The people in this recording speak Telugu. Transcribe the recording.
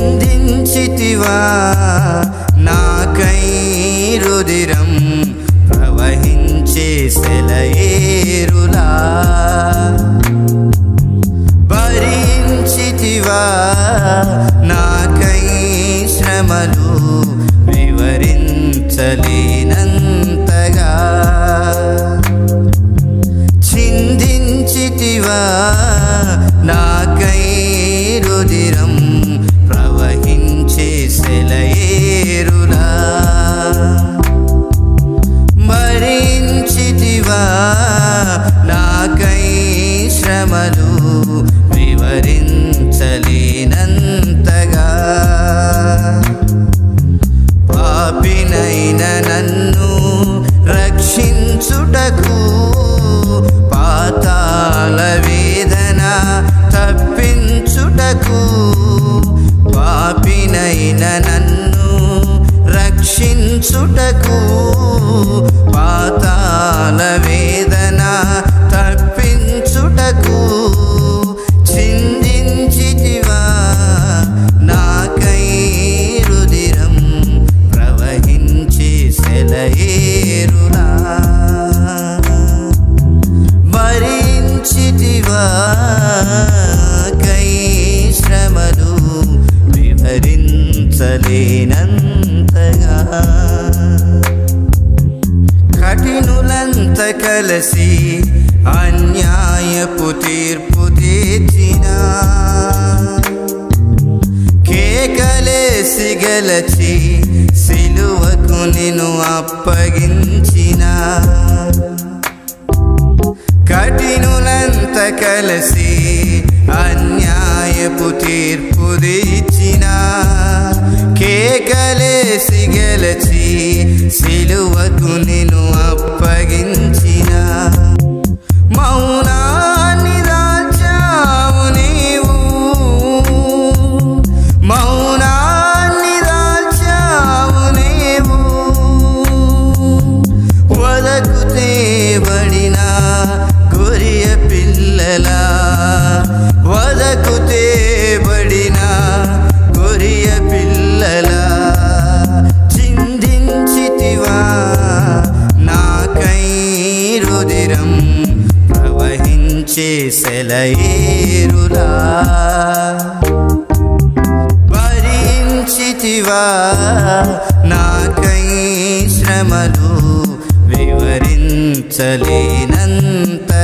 చిందించితివా నాకై రుదిరం ప్రవహించే సెలయేరులా భరించితివా నాకై శ్రమలు వివరించలేనంతగా చిందించితివా నాకై రుదిరం ప్రవహించే సెలయేరులా మరించితివా నాకై శ్రమలు వివరించలేనంతగా పాపినైన నన్ను రక్షించుటకు పాతాల వేదన తప్పించుటకు పాపినైన నన్ను రక్షించుటకు పాతాల వేదన తప్పించుటకు చిందించితివా నాకై రుదిరం ప్రవహించి సెలయేరులా భరించితివా కై శ్రమలు వివరించలేనంతగా కఠినులంత కలసి అన్యాయపు తీర్పు తీర్చినా కేకలేసి గెలచి సిలువకు నిన్ను అప్పగించిన కఠినులంత కలిసి అన్యాయపు తీర్పు దిచ్చిన కేకలేసి గెలచి సిలువకు నిన్ను అప్పగించిన మౌనాన్ని దాచావు నీవు మౌనాన్ని దాచావు నీవు వదకు తేబడిన గొరియ పిల్లల వదకు తేబడిన గొరియ పిల్లల చిందించితివా నాకై రుదిరం ప్రవహించే సెలయేరులా భరించితివా నాకై శ్రమలు వివరించలేనంతగా